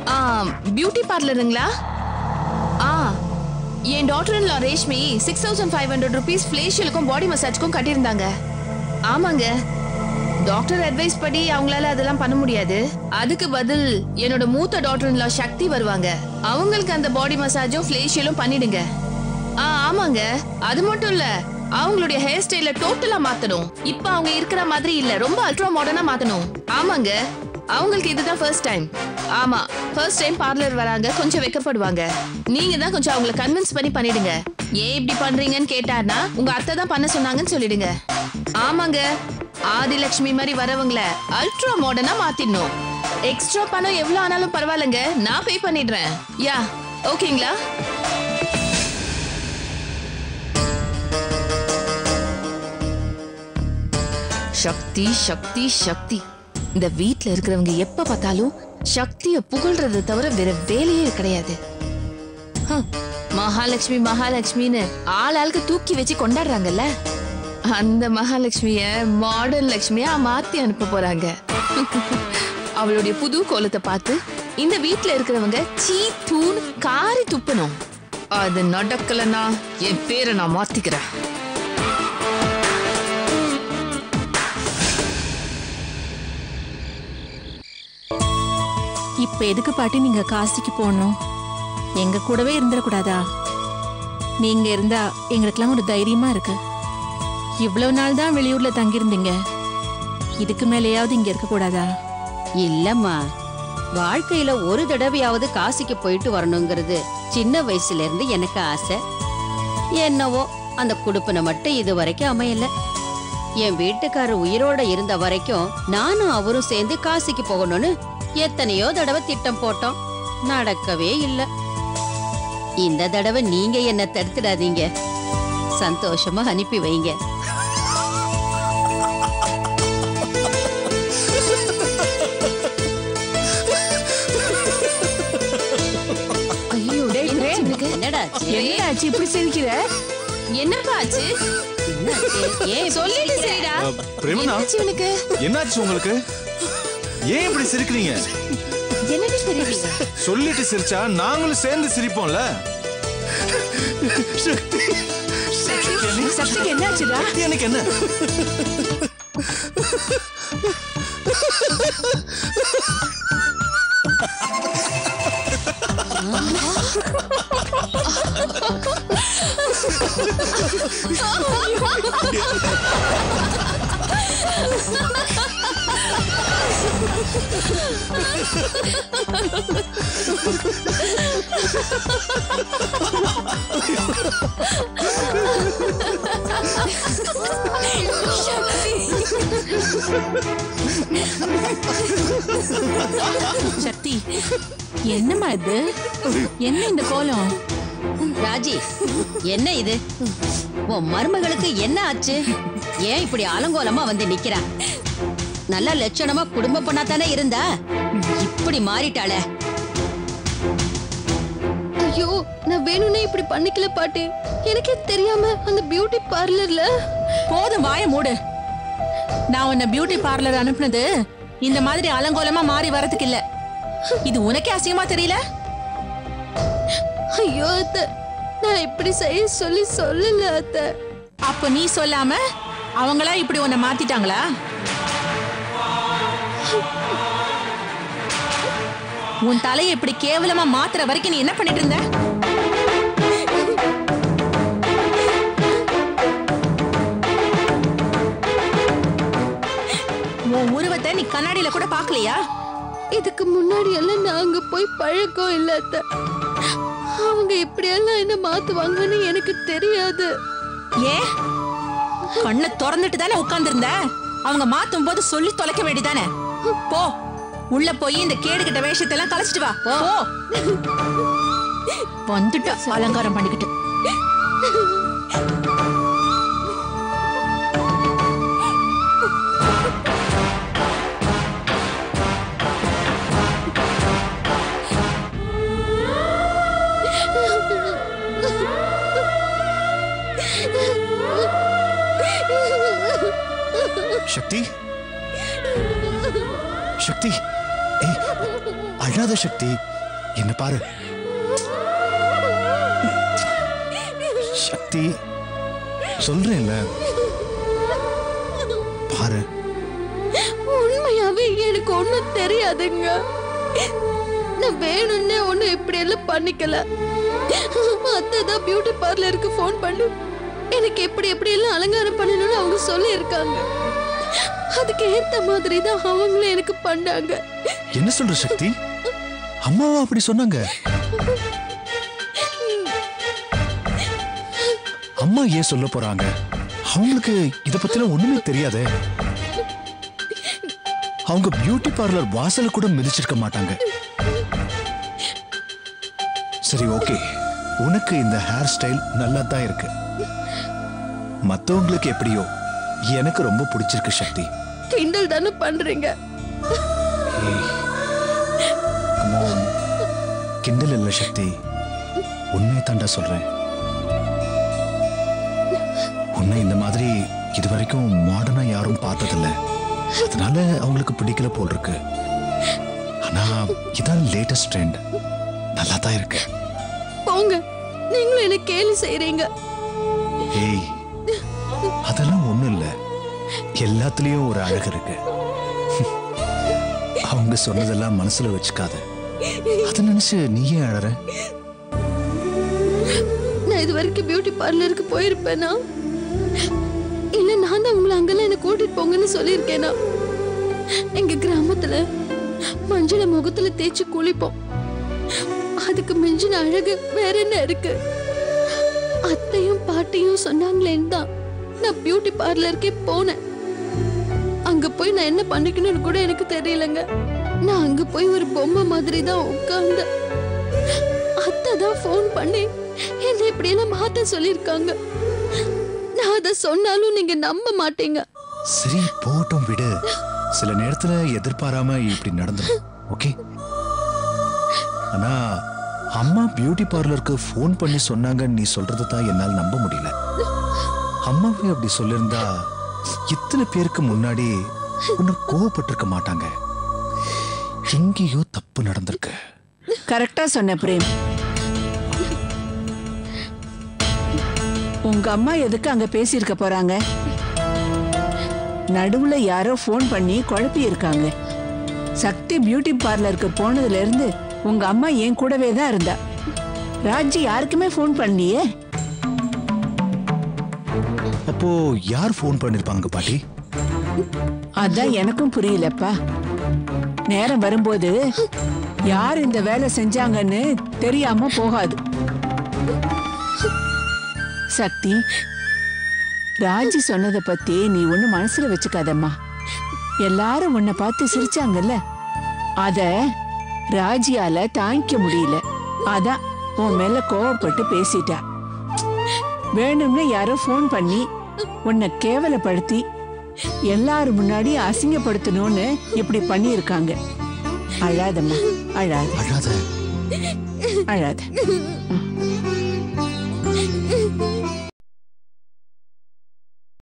ஆ beauty பார்லருங்களா ஆ என் doctor in Reshmi six thousand five hundred rupees ஃபேஷியலுக்கும் பாடி மசாஜ்க்கும் கட்டியிருந்தாங்க ஆமாங்க டாக்டர் அட்வைஸ் படி அவங்களால அதெல்லாம் பண்ண முடியாது அதுக்கு பதில் என்னோட மூத்த டாக்டர் இன் சக்தி வருவாங்க அவங்களுக்கு அந்த பாடி மசாஜும் ஃபேஷியலும் பண்ணிடுங்க ஆ ஆமாங்க அது மட்டும் இல்ல அவங்களுடைய ஹேர் ஸ்டைல டோட்டலா மாத்தணும் இப்ப அவங்க இருக்கிற மாதிரி இல்ல ரொம்ப அல்ட்ரா மாடர்னா மாத்தணும் ஆமாங்க அவங்களுக்கு இதுதான் ஃபர்ஸ்ட் டைம் ஆமா ஃபர்ஸ்ட் டைம் பார்லர் வராங்க கொஞ்சம் வெக்கப்படுவாங்க நீங்க தான் கொஞ்சம் அவங்கள கன்வின்ஸ் பண்ணி பண்ணிடுங்க ஏன் இப்படி பண்றீங்கன்னு கேட்டாருன்னா உங்க அத்தை தான் பண்ண சொன்னாங்கன்னு சொல்லிடுங்க ஆமாங்க ஆதிலட்சுமி மாதிரி வரவங்கள அல்ட்ரா மாடர்னா மாத்திடணும் எக்ஸ்ட்ரா பணம் எவ்வளவு ஆனாலும் பரவாயில்லைங்க நான் பே பண்ணிடுறேன் யா ஓகேங்களா சக்தி சக்தி சக்தி இந்த வீட்ல இருக்கிறவங்க எப்ப பார்த்தாலும் சக்திய புகழ்றதை தவிர வேற வேலையே கிடையாது ஹம், மகாலட்சுமி மகாலட்சுமின்னு ஆள் ஆளுக்கு தூக்கி வச்சு கொண்டாடுறாங்கல்ல அந்த மகாலட்சுமிய மாடர்ன் லட்சுமியா மாத்தி அனுப்ப போறாங்க அவளுடைய புது கோலத்தை பார்த்து இந்த வீட்ல இருக்கிறவங்க சீ தூண் காரி துப்பணும் அது நடக்கலன்னா என் பேரை நான் மாத்திக்கிறேன் இப்ப எதுக்கு பாட்டி நீங்க காசிக்கு போகணும் எங்க கூடவே இருந்துடக்கூடாதா நீங்க இருந்தா எங்களுக்கெல்லாம் ஒரு தைரியமா இருக்கு இவ்வளவு நாள் தான் வெளியூர்ல தங்கியிருந்தீங்க இதுக்கு மேலேயாவது இங்க இருக்க கூடாதா இல்லம்மா வாழ்க்கையில ஒரு தடவையாவது காசிக்கு போயிட்டு வரணுங்கிறது சின்ன வயசுல இருந்து எனக்கு ஆசை என்னவோ அந்த குடுப்பனை மட்டும் இது வரைக்கும் அமையல என் வீட்டுக்காரர் உயிரோட இருந்த வரைக்கும் நானும் அவரும் சேர்ந்து காசிக்கு போகணும்னு எத்தனையோ தடவை திட்டம் போட்டோம் நடக்கவே இல்ல இந்த தடவை நீங்க என்ன தடுத்துடாதீங்க சந்தோஷமா அனுப்பி வைங்க ஐயோ என்னாச்சு இவனுக்கு? என்னடா ஆச்சு? என்னடாச்சு இப்படி சிரிக்கிற என்னப்பா ஆச்சு என்னாச்சு? ஏன் இப்படி சொல்லிட்டு சிரிக்கிற? சரிடா பிரேமனா என்னாச்சு இவனுக்கு என்னாச்சு உங்களுக்கு ஏன் இப்படி சிரிக்கிறீங்க என்னடி தெரியுது சொல்லிட்டு சிரிச்சா நாங்களும் சேர்ந்து சிரிப்போம்ல சக்திக்கு என்னாச்சுடா சக்தி எனக்கு என்ன சக்தி என்னம்மா இது என்ன இந்த கோலம் ராஜி என்ன இது உன் மருமகளுக்கு என்ன ஆச்சு ஏன் இப்படி அலங்கோலமா வந்து நிக்கிறா நல்ல லட்சணமா குடும்ப பொண்ணா தானே இருந்தா இப்படி மாறிட்டாளே ஐயோ நான் வேணும்னே இப்படி பண்ணிக்கல பாட்டி எனக்கே தெரியாம அந்த பியூட்டி பார்லர்ல போதும் வாய மூடு நான் உன்னை பியூட்டி பார்லர் அனுப்புனது இந்த மாதிரி அலங்கோலமா மாறி வரதுக்கு இல்ல இது உனக்கே அசிங்கமா தெரியல ஐயோ அத்தை நான் இப்படி செய்ய சொல்லி சொல்லல அத்தை அப்ப நீ சொல்லாம அவங்களா இப்படி உன்னை மாத்திட்டாங்களா உன் தலையை இப்படி கேவலமா மாத்துற வரைக்கும் நீ என்ன பண்ணிட்டு இருந்த உன் உருவத்தை நீ கண்ணாடியில கூட பாக்கலையா இதுக்கு முன்னாடி எல்லாம் நான் அங்க போய் பழக்கம் இல்ல அத்தை அவங்க இப்படியெல்லாம் என்ன மாத்துவாங்கன்னு எனக்கு தெரியாது ஏன் கண்ணை திறந்துட்டு தானே உட்கார்ந்திருந்த அவங்க மாத்தும் போது சொல்லி தொலைக்க வேண்டியதானே போ உள்ள போய் இந்த கேடுகிட்ட வேஷத்தெல்லாம் கலைச்சிட்டு வா போ வந்துட்ட அலங்காரம் பண்ணிக்கிட்டு சக்தி சக்தி ஏய் அழாத சக்தி என்ன பாரு சக்தி சொல்றேன்ல பாரு உண்மையாவே எனக்கு ஒண்ணும் தெரியாதுங்க நான் வேணும்னே ஒண்ணும் இப்படி எல்லாம் பண்ணிக்கல அத்தைதான் பியூட்டி பார்லருக்கு ஃபோன் பண்ணி எனக்கு எப்படி எப்படி எல்லாம் அலங்காரம் பண்ணணும்னு அவங்க சொல்லி இருக்காங்க அதுக்கு ஏத்த மாதிரி தான் அவங்களும் எனக்கு பண்ணாங்க என்ன சொல்ற சக்தி அம்மாவா அப்படி சொன்னாங்க அம்மா ஏன் சொல்ல போறாங்க அவங்களுக்கு இத பத்தின ஒண்ணுமே தெரியாதே அவங்க பியூட்டி பார்லர் வாசல கூட மிதிச்சிருக்க மாட்டாங்க சரி ஓகே உனக்கு இந்த ஹேர் ஸ்டைல் நல்லா தான் இருக்கு மத்தவங்களுக்கு எப்படியோ எனக்கு ரொம்ப பிடிச்சிருக்கு சக்தி கிண்டல் தானே பண்றீங்க ஏய், come on. கிண்டல் இல்ல சக்தி உண்மையை தாண்டா சொல்றேன் உன்னை இந்த மாதிரி இது வரைக்கும் மாடர்னா யாரும் பார்த்ததில்ல அதனால அவங்களுக்கு பிடிக்கல போல் இருக்கு ஆனா இதான் லேட்டஸ்ட் ட்ரெண்ட் நல்லா தான் இருக்கு போங்க நீங்களும் என்ன கேலி செய்றீங்க ஏய் அதெல்லாம் ஒண்ணும் இல்ல எல்லாத்துலயும் ஒரு அழகு இருக்கு அவங்க சொன்னதெல்லாம் மனசுல வச்சுக்காத அதை நினைச்சு நீயே அழற நான் இது வரைக்கும் பியூட்டி பார்லருக்கு போயிருப்பேனா இல்ல நான் தான் உங்களை அங்கெல்லாம் என்ன கூட்டிட்டு போங்கன்னு சொல்லியிருக்கேனா எங்க கிராமத்துல மஞ்சள முகத்துல தேய்ச்சி குளிப்போம் அதுக்கு மிஞ்சின அழகு வேற என்ன இருக்கு அத்தையும் பாட்டியும் சொன்னாங்களேன்னு தான் நான் பியூட்டி பார்லருக்கே போனேன் அங்க போய் நான் என்ன பண்ணிக்கணும்னு கூட எனக்கு தெரியலங்க நான் அங்க போய் ஒரு பொம்மை மாதிரி தான் உட்கார்ந்தேன் அத்தை தான் ஃபோன் பண்ணி என்ன இப்படி எல்லாம் மாத்த சொல்லிருக்காங்க நான் அதை சொன்னாலும் நீங்க நம்ப மாட்டீங்க சரி போட்டும் விடு சில நேரத்துல எதிர்பாராம இப்படி நடந்துடும் ஓகே ஆனா அம்மா பியூட்டி பார்லருக்கு ஃபோன் பண்ணி சொன்னாங்கன்னு நீ சொல்றதை தான் என்னால் நம்ப முடியல அம்மாவே அப்படி சொல்லியிருந்தா இத்தனை பேருக்கு முன்னாடி உன்னை கோவப்பட்டிருக்க மாட்டாங்க எங்கேயோ தப்பு நடந்திருக்கு கரெக்டா சொன்ன பிரேம் உங்க அம்மா எதுக்கு அங்க பேசியிருக்க போறாங்க நடுவுல யாரோ ஃபோன் பண்ணி குழப்பி இருக்காங்க சக்தி பியூட்டி பார்லருக்கு போனதுல இருந்து உங்க அம்மா என் கூடவே தான் இருந்தா ராஜி யாருக்குமே ஃபோன் பண்ணலையே அப்போ யார் ஃபோன் பண்ணிருப்பாங்க பாட்டி அதான் எனக்கும் புரியலப்பா நேரம் வரும்போது யார் இந்த வேலை செஞ்சாங்கன்னு தெரியாம போகாது சக்தி ராஜி சொன்னதை பத்தி நீ ஒண்ணு மனசுல வச்சுக்காதம்மா எல்லாரும் உன்னை பார்த்து சிரிச்சாங்கல்ல அத ராஜியால தாங்கிக்க முடியல அதான் உன் மேல கோவப்பட்டு பேசிட்டா வேணும்னு யாரோ ஃபோன் பண்ணி உன்னை கேவலப்படுத்தி எல்லாரும் முன்னாடி அசிங்கப்படுத்தணும்னு இப்படி பண்ணியிருக்காங்க அழாதம்மா அழாத அழாத அழாத